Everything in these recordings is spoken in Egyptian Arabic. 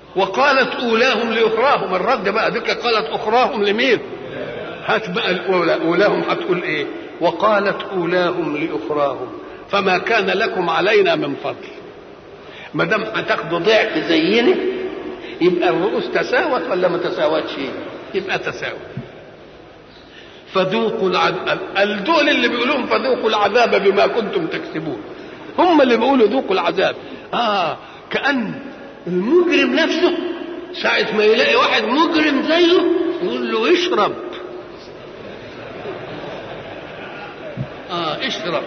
وقالت اولاهم لاخراهم الرد بقى ذكر قالت اخراهم لمين هات بقى الاولى اولاهم هتقول ايه وقالت اولاهم لاخراهم فما كان لكم علينا من فضل ما دام هتاخدوا ضعف زينا يبقى الرؤوس تساوت ولا ما تساوتش يبقى تساوت فذوقوا العذاب دول اللي بيقولون فذوقوا العذاب بما كنتم تكسبون هم اللي بيقولوا ذوقوا العذاب اه كأن المجرم نفسه ساعة ما يلاقي واحد مجرم زيه يقول له اشرب اه اشرب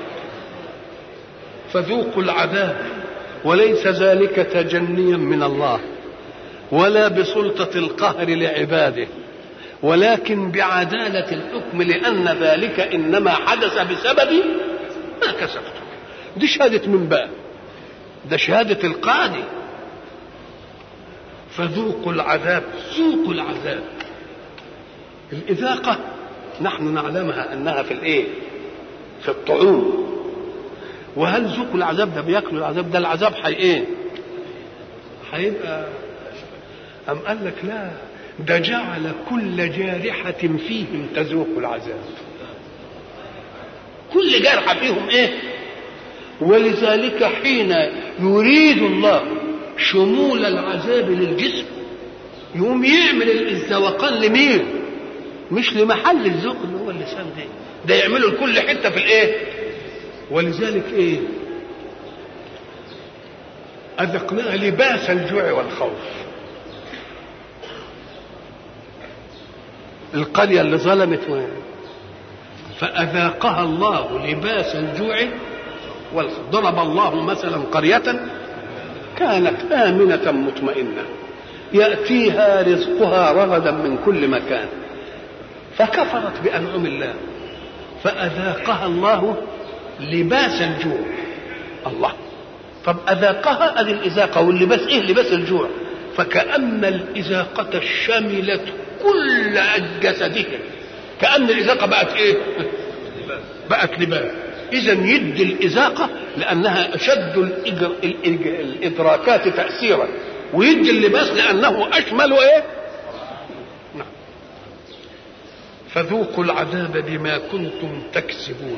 فذوقوا العذاب وليس ذلك تجنيا من الله ولا بسلطة القهر لعباده ولكن بعدالة الحكم لأن ذلك إنما حدث بسبب ما كسبتم دي شهادة من بقى ده شهادة القاضي فذوقوا العذاب ذوقوا العذاب الإذاقة نحن نعلمها أنها في الإيه في الطعوم وهل ذوقوا العذاب ده بياكلوا العذاب ده العذاب حي ايه هيبقى أم قال لك لا ده جعل كل جارحة فيهم تذوق العذاب كل جرحة فيهم ايه ولذلك حين يريد الله شمول العذاب للجسم يقوم يعمل الزوقان لمين مش لمحل الذوق اللي هو اللسان ده ده يعمله لكل حته في الايه ولذلك ايه اذقناها لباس الجوع والخوف القريه اللي ظلمت فاذاقها الله لباس الجوع والخوف ضرب الله مثلا قريه كانت امنه مطمئنه ياتيها رزقها رغدا من كل مكان فكفرت بانعم الله فاذاقها الله لباس الجوع الله طب اذاقها ادي الازاقه واللباس ايه لباس الجوع فكان الازاقه شملت كل جسدهم كان الازاقه بقت ايه بقت لباس اذا يدي الازاقه لانها اشد الإجر... الادراكات تاثيرا ويدي اللباس لانه اشمل ايه نعم فذوقوا العذاب بما كنتم تكسبون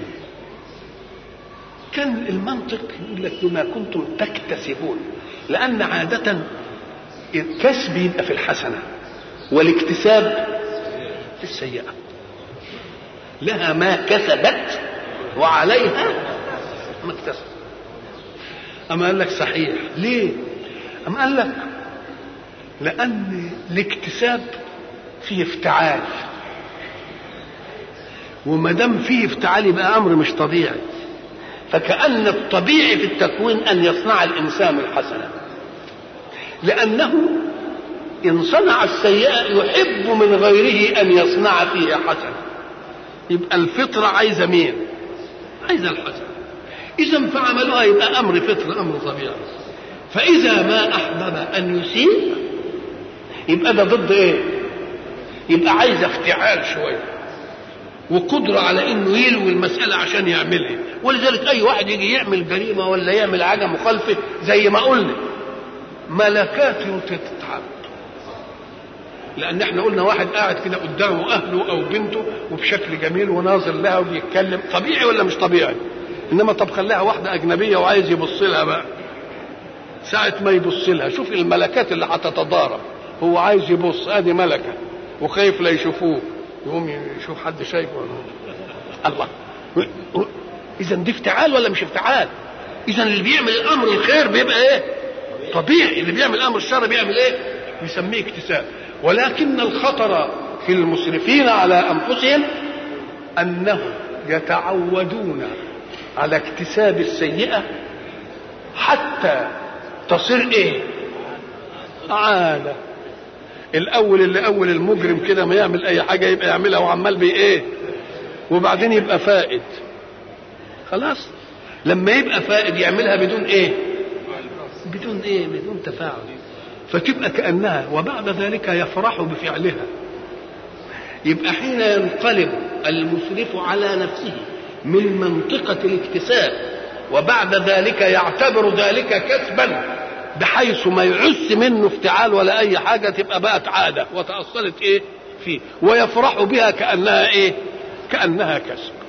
كان المنطق يقول لك بما كنتم تكتسبون لان عاده الكسب يبقى في الحسنه والاكتساب في السيئه لها ما كسبت وعليها ما اكتسبت اما قال لك صحيح ليه اما قال لك لان الاكتساب فيه افتعال وما دام فيه افتعال يبقى امر مش طبيعي فكأن الطبيعي في التكوين أن يصنع الإنسان الحسنة لأنه إن صنع السيئة يحب من غيره أن يصنع فيه حسنة يبقى الفطرة عايزة مين؟ عايزة الحسنة إذا فعملها يبقى أمر فطر أمر طبيعي فإذا ما أحبب أن يسيء يبقى ده ضد إيه؟ يبقى عايز افتعال شويه وقدرة على انه يلوي المسألة عشان يعملها ولذلك اي واحد يجي يعمل جريمة ولا يعمل حاجة مخالفة زي ما قلنا ملكاته تتعب لان احنا قلنا واحد قاعد كده قدامه اهله او بنته وبشكل جميل وناظر لها وبيتكلم طبيعي ولا مش طبيعي انما طب خليها واحده اجنبيه وعايز يبص لها بقى ساعة ما يبص لها شوف الملكات اللي هتتضارب هو عايز يبص ادي ملكة وخايف لا يشوفوه يقوم يشوف حد شايفه الله اذا دي افتعال ولا مش افتعال اذا اللي بيعمل الامر الخير بيبقى ايه طبيعي اللي بيعمل الامر الشر بيعمل ايه بيسميه اكتساب ولكن الخطر في المسرفين على انفسهم انهم يتعودون على اكتساب السيئه حتى تصير ايه عاده الاول اللي اول المجرم كده ما يعمل اي حاجه يبقى يعملها وعمال بي ايه وبعدين يبقى فائد خلاص لما يبقى فائد يعملها بدون ايه بدون ايه بدون تفاعل فتبقى كانها وبعد ذلك يفرح بفعلها يبقى حين ينقلب المسرف على نفسه من منطقة الاكتساب وبعد ذلك يعتبر ذلك كسبا بحيث ما يعس منه افتعال ولا اي حاجه تبقى بقت عاده وتاصلت ايه فيه ويفرح بها كانها ايه كانها كسب